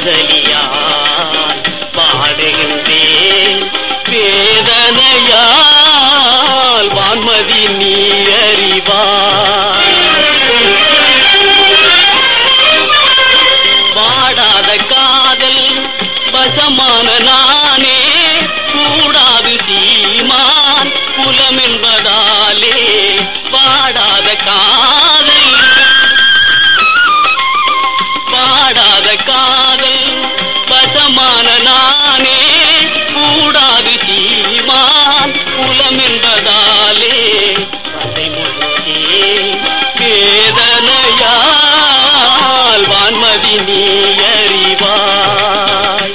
காதலியால் பாடுகின்றேன் வேதனையால் வான்மதி நீ அறிவாய் வாடாத காதல் வசமான நானே கூடாது சீமான் குலம் என்பதாலே வாடாத காதல் வாடாத காதல் வசமான நானே கூடாது சீமான் குலம் என்பதாலே பதைமொழியே வேதனையால் வான்மதி நீ அறிவாய்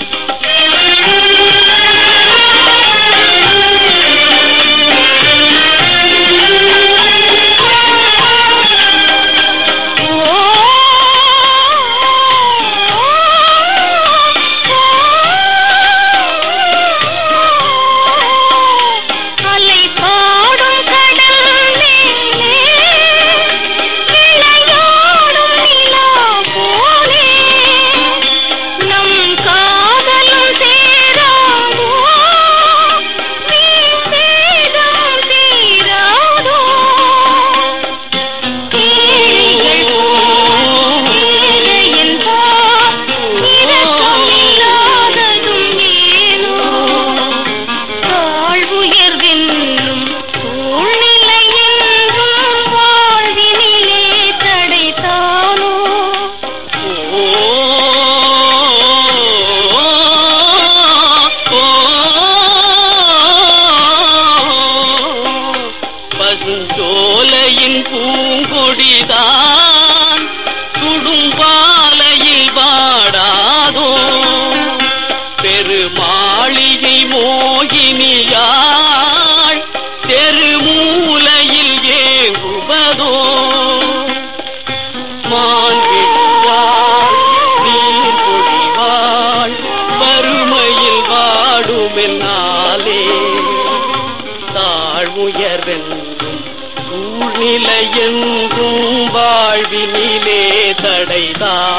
அலை பாடும் கடல் மேலே விளையாடும் நிலா போலே நம் காதலும் சேராதோ வீண் வேகம் தீராதோ தாழ்வுயர்வென்னும் சூழ்நிலை என்றும் வாழ்வினிலே தடைத்தானோ ஓ பசுஞ்சோலையின் பூங்கொடிதான் சுடும்பாலையில் வாடாதோ பெருமாளிகை மோகினியாள் தெருமூலையில் ஏங்குவதோ மான்விழியாள் நீர் பொழிவாள் வறுமையில் வாடுமென்னாலே தாழ்வுயர்வென்றும் சூழ்நிலை என்றும் வாழ்வினிலே தடைதான்